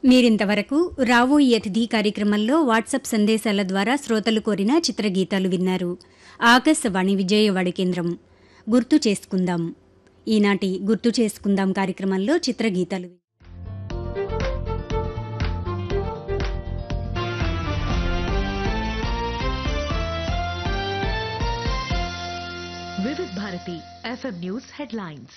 మీరింతవరకు రావోయి అతిథి కార్యక్రమంలో వాట్సాప్ సందేశాల ద్వారా శ్రోతలు కోరిన చిత్రగీతాలు విన్నారు ఆకాశవాణి విజయవాడ కేంద్రం గుర్తు చేసుకుందాం ఈనాటి గుర్తు చేసుకుందాం కార్యక్రమంలో చిత్రగీతాలు Vividh Bharati FM news headlines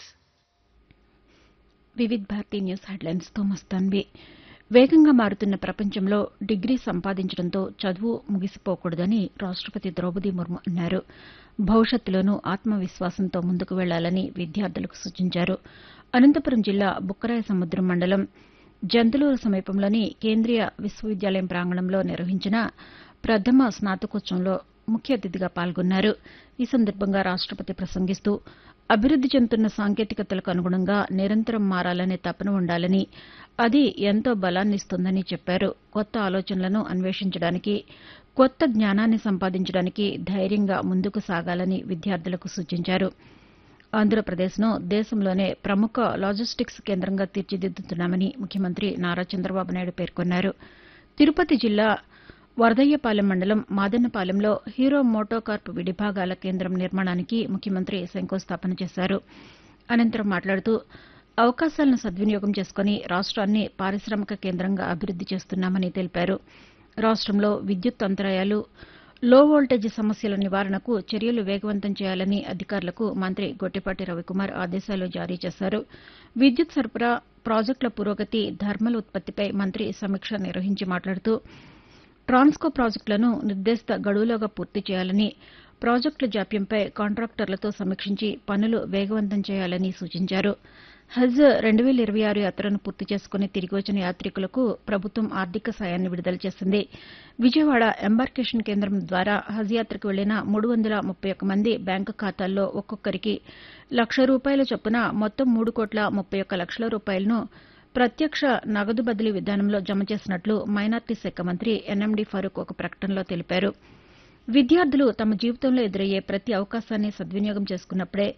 Vividh Bharati news హెడ్లైన్స్తో మస్తాన్వి వేగంగా మారుతున్న ప్రపంచంలో డిగ్రీ సంపాదించడంతో చదువు ముగిసిపోకూడదని రాష్టపతి ద్రౌపది ముర్ము అన్నారు భవిష్యత్తులోనూ ఆత్మవిశ్వాసంతో ముందుకు వెళ్లాలని విద్యార్థులకు సూచించారు అనంతపురం జిల్లా బుక్కరాయ సముద్రం మండలం జంతులూరు సమీపంలోని కేంద్రీయ విశ్వవిద్యాలయం ప్రాంగణంలో నిర్వహించిన ప్రథమ స్నాతకోత్సవంలో ముఖ్య అతిథిగా పాల్గొన్నారు ఈ సందర్భంగా రాష్టపతి ప్రసంగిస్తూ అభివృద్ది చెందుతున్న సాంకేతికతలకు అనుగుణంగా నిరంతరం మారాలనే తపన ఉండాలని అది ఎంతో బలాన్నిస్తుందని చెప్పారు కొత్త ఆలోచనలను అన్వేషించడానికి కొత్త జ్ఞానాన్ని సంపాదించడానికి ధైర్యంగా ముందుకు సాగాలని విద్యార్థులకు సూచించారు ఆంధ్రప్రదేశ్ను దేశంలోనే ప్రముఖ లాజిస్టిక్స్ కేంద్రంగా తీర్చిదిద్దుతున్నామని ముఖ్యమంత్రి నారా చంద్రబాబు నాయుడు పేర్కొన్నారు తిరుపతి జిల్లా వరదయ్యపాలెం మండలం మాదన్నపాలెంలో హీరో మోటోకార్ప్ విడిభాగాల కేంద్రం నిర్మాణానికి ముఖ్యమంత్రి శంకుస్థాపన చేశారు అనంతరం మాట్లాడుతూ అవకాశాలను సద్వినియోగం చేసుకుని రాష్ట్రాన్ని పారిశ్రామిక కేంద్రంగా అభివృద్ది చేస్తున్నామని తెలిపారు రాష్టంలో విద్యుత్ అంతరాయాలు లో వోల్టేజ్ సమస్యల నివారణకు చర్యలు వేగవంతం చేయాలని అధికారులకు మంత్రి గొట్టిపాటి రవికుమార్ ఆదేశాలు జారీ చేశారు విద్యుత్ సరఫరా ప్రాజెక్టుల పురోగతి థర్మల్ ఉత్పత్తిపై మంత్రి సమీక్ష నిర్వహించి మాట్లాడుతూ ట్రాన్స్కో ప్రాజెక్టులను నిర్దేశిత గడువులోగా పూర్తి చేయాలని ప్రాజెక్టుల జాప్యంపై కాంట్రాక్టర్లతో సమీక్షించి పనులు వేగవంతం చేయాలని సూచించారు హజ్ రెండు వేల ఇరవై ఆరు యాత్రను పూర్తి చేసుకుని తిరిగి వచ్చిన యాత్రికులకు ప్రభుత్వం ఆర్థిక సాయాన్ని విడుదల చేసింది విజయవాడ ఎంబార్కేషన్ కేంద్రం ద్వారా హజ్ యాత్రకు వెళ్లిన మూడు వందల ముప్పై ఒక్క మంది బ్యాంకు ఖాతాల్లో ఒక్కొక్కరికి లక్ష రూపాయల చొప్పున మొత్తం మూడు కోట్ల ముప్పై ఒక్క లక్షల రూపాయలను ప్రత్యక్ష నగదు బదిలీ విధానంలో జమ చేసినట్లు మైనార్టీ శాఖ మంత్రి ఎన్ఎండి ఫరూక్ ఒక ప్రకటనలో తెలిపారు విద్యార్థులు తమ జీవితంలో ఎదురయ్యే ప్రతి అవకాశాన్ని సద్వినియోగం చేసుకున్నప్పుడే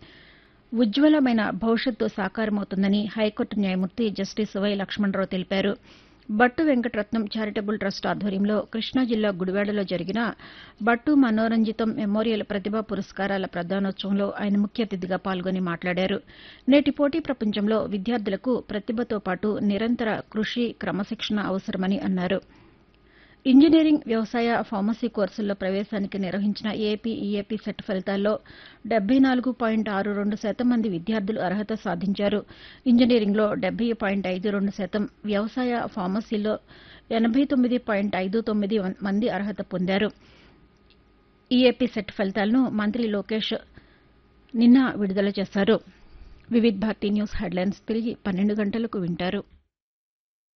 ఉజ్వలమైన భవిష్యత్తు సాకారమవుతుందని హైకోర్టు న్యాయమూర్తి జస్టిస్ వై లక్ష్మణరావు తెలిపారు బట్టు వెంకటరత్నం చారిటబుల్ ట్రస్ట్ ఆధ్వర్యంలో కృష్ణా జిల్లా గుడివాడలో జరిగిన బట్టు మనోరంజితం మెమోరియల్ ప్రతిభా పురస్కారాల ప్రదానోత్సవంలో ఆయన ముఖ్య అతిథిగా పాల్గొని మాట్లాడారు నేటి పోటీ ప్రపంచంలో విద్యార్థులకు ప్రతిభతో పాటు నిరంతర కృషి క్రమశిక్షణ అవసరమని అన్నారు ఇంజనీరింగ్ వ్యవసాయ ఫార్మసీ కోర్సుల్లో ప్రవేశానికి నిర్వహించిన ఏపీ ఈఏపీ సెట్ ఫలితాల్లో డెబ్బై నాలుగు పాయింట్ ఆరు రెండు శాతం మంది విద్యార్థులు అర్హత సాధించారు ఇంజనీరింగ్లో డెబ్బై పాయింట్ ఐదు రెండు శాతం వ్యవసాయ ఫార్మసీలో ఎనబై తొమ్మిది పాయింట్ ఐదు తొమ్మిది మంది అర్హత పొందారు ఈఏపీ సెట్ ఫలితాలను మంత్రి లోకేష్ నిన్న విడుదల చేశారు వివిధ్ భారతి న్యూస్ హెడ్లైన్స్ తిరిగి పన్నెండు గంటలకు వింటారు